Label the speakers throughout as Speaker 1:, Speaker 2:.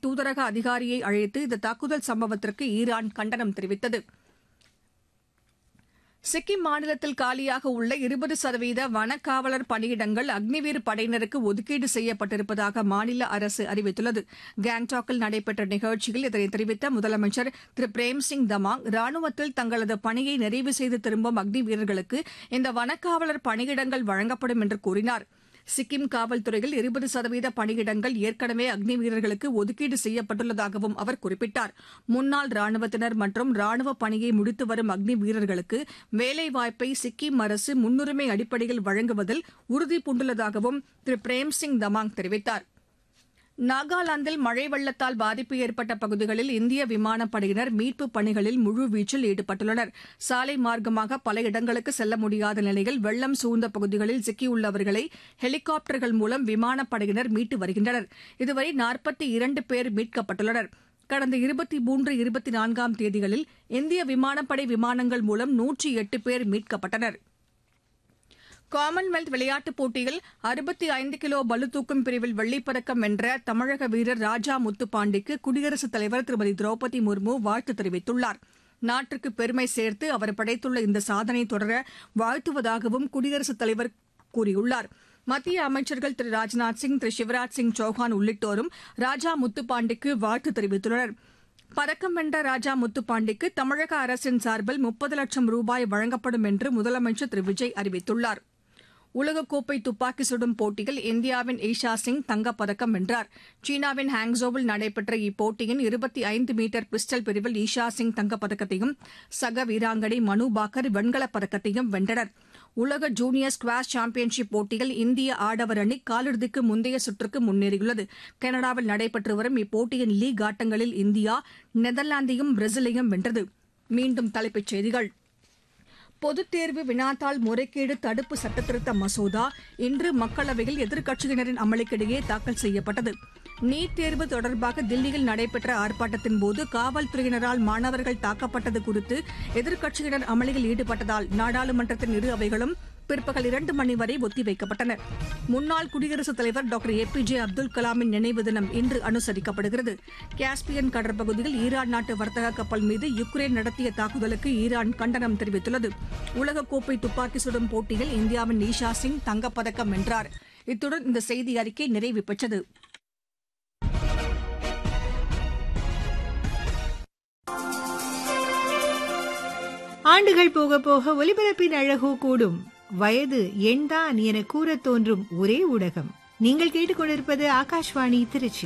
Speaker 1: தூதரக அதிகாரியை அழைத்து இந்த தாக்குதல் சம்பவத்திற்கு ஈரான் கண்டனம் தெரிவித்தது சிக்கிம் மாநிலத்தில் காலியாக உள்ள இருபது சதவீத வனக்காவலர் பணியிடங்கள் அக்னிவீர் படையினருக்கு ஒதுக்கீடு செய்யப்பட்டிருப்பதாக மாநில அரசு அறிவித்துள்ளது கேங்டாக்கில் நடைபெற்ற நிகழ்ச்சியில் இதனை தெரிவித்த முதலமைச்சர் திரு பிரேம்சிங் தமாங் ராணுவத்தில் தங்களது பணியை நிறைவு செய்து திரும்பும் அக்னி வீரர்களுக்கு இந்த வனக்காவலர் பணியிடங்கள் வழங்கப்படும் என்று கூறினார் சிக்கிம் காவல்துறையில் இருபது சதவீத பணியிடங்கள் ஏற்கனவே அக்னி வீரர்களுக்கு ஒதுக்கீடு செய்யப்பட்டுள்ளதாகவும் அவர் குறிப்பிட்டார் முன்னாள் ராணுவத்தினர் மற்றும் ராணுவ பணியை முடித்து வரும் அக்னி வீரர்களுக்கு வேலைவாய்ப்பை சிக்கிம் அரசு முன்னுரிமை அடிப்படையில் வழங்குவதில் உறுதி பூண்டுள்ளதாகவும் திரு பிரேம்சிங் தமாங் தெரிவித்தார் நாகாலாந்தில் மழை வெள்ளத்தால் பாதிப்பு ஏற்பட்ட பகுதிகளில் இந்திய விமானப்படையினர் மீட்புப் பணிகளில் முழுவீச்சில் ஈடுபட்டுள்ளனர் சாலை மார்க்கமாக பல இடங்களுக்கு செல்ல முடியாத நிலையில் வெள்ளம் சூழ்ந்த பகுதிகளில் சிக்கியுள்ளவர்களை ஹெலிகாப்டர்கள் மூலம் விமானப்படையினர் மீட்டு வருகின்றனர் இதுவரை நாற்பத்தி இரண்டு பேர் மீட்கப்பட்டுள்ளனர் கடந்த இருபத்தி மூன்று இருபத்தி நான்காம் தேதிகளில் இந்திய விமானப்படை விமானங்கள் மூலம் நூற்றி எட்டு பேர் மீட்கப்பட்டனா் காமன்வெல்த் விளையாட்டுப் போட்டியில் அறுபத்தி ஐந்து கிலோ பளுதூக்கும் பிரிவில் வெள்ளிப்பதக்கம் வென்ற தமிழக வீரர் ராஜா முத்துப்பாண்டிக்கு குடியரசுத் தலைவர் திருமதி திரௌபதி முர்மு வாழ்த்து தெரிவித்துள்ளார் நாட்டிற்கு பெருமை சேர்த்து அவர் படைத்துள்ள இந்த சாதனை தொடர வாழ்த்துவதாகவும் குடியரசுத் தலைவர் கூறியுள்ளார் மத்திய அமைச்சர்கள் திரு ராஜ்நாத் சிங் திரு சிவராஜ் சிங் சௌஹான் உள்ளிட்டோரும் ராஜா முத்துப்பாண்டிக்கு வாழ்த்து தெரிவித்துள்ளனா் பதக்கம் வென்ற ராஜா முத்துப்பாண்டிக்கு தமிழக அரசின் சார்பில் முப்பது லட்சம் ரூபாய் வழங்கப்படும் என்று முதலமைச்சர் திரு விஜய் அறிவித்துள்ளார் உலகக்கோப்பை துப்பாக்கி சுடும் போட்டியில் இந்தியாவின் ஈஷா சிங் தங்கப்பதக்கம் வென்றார் சீனாவின் ஹாங்ஸோவில் நடைபெற்ற இப்போட்டியின் இருபத்தி ஐந்து மீட்டர் பிஸ்டல் பிரிவில் ஈஷா சிங் தங்கப்பதக்கத்தையும் சக வீராங்கனை மனு பாக்கர் வெண்கலப் பதக்கத்தையும் வென்றனர் உலக ஜூனியர் ஸ்குவாஷ் சாம்பியன்ஷிப் போட்டியில் இந்திய ஆடவர் அணி காலிறுதிக்கு முந்தைய சுற்றுக்கு முன்னேறியுள்ளது கனடாவில் நடைபெற்று வரும் இப்போட்டியின் லீக் ஆட்டங்களில் இந்தியா நெதர்லாந்தையும் பிரேசிலையும் வென்றது மீண்டும் தலைப்புச் செய்திகள் பொதுத் தேர்வு வினாத்தாள் முறைகேடு தடுப்பு சட்டத்திருத்த மசோதா இன்று மக்களவையில் எதிர்க்கட்சியினரின் அமளிக்கிடையே தாக்கல் செய்யப்பட்டது நீட் தேர்வு தொடர்பாக தில்லியில் நடைபெற்ற ஆர்ப்பாட்டத்தின் போது காவல்துறையினரால் மாணவர்கள் தாக்கப்பட்டது குறித்து எதிர்க்கட்சியினர் அமளியில் ஈடுபட்டதால் நாடாளுமன்றத்தின் இரு அவைகளும் பிற்பகல் இரண்டு மணி வரை ஒத்திவைக்கப்பட்டன முன்னாள் குடியரசுத் தலைவர் doctor A P J Abdul கலாமின் நினைவு தினம் இன்று அனுசரிக்கப்படுகிறது காஸ்பியன் கடற்பகுதியில் ஈரான் நாட்டு வர்த்தக கப்பல் மீது யுக்ரைன் நடத்திய தாக்குதலுக்கு ஈரான் கண்டனம் தெரிவித்துள்ளது உலகக்கோப்பை துப்பாக்கி சுடும் போட்டியில் இந்தியாவின் ஈஷா சிங் தங்கப்பதக்கம் வென்றார் இத்துடன் இந்த செய்தி அறிக்கை நிறைவு பெற்றது
Speaker 2: ஆண்டுகள் போக போக ஒலிபரப்பின் அழகோ கூடும் வயது எண்தான் என கூறத் தோன்றும் ஒரே ஊடகம் நீங்கள் கேட்டுக்கொண்டிருப்பது Akashvani Tiruchi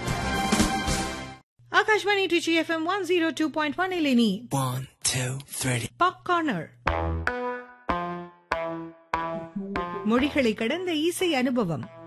Speaker 2: Akashvani Tiruchi FM one zero two point one இலினி
Speaker 3: One, two, three.
Speaker 2: Pop corner மொழிகளை கடந்த இசை அனுபவம்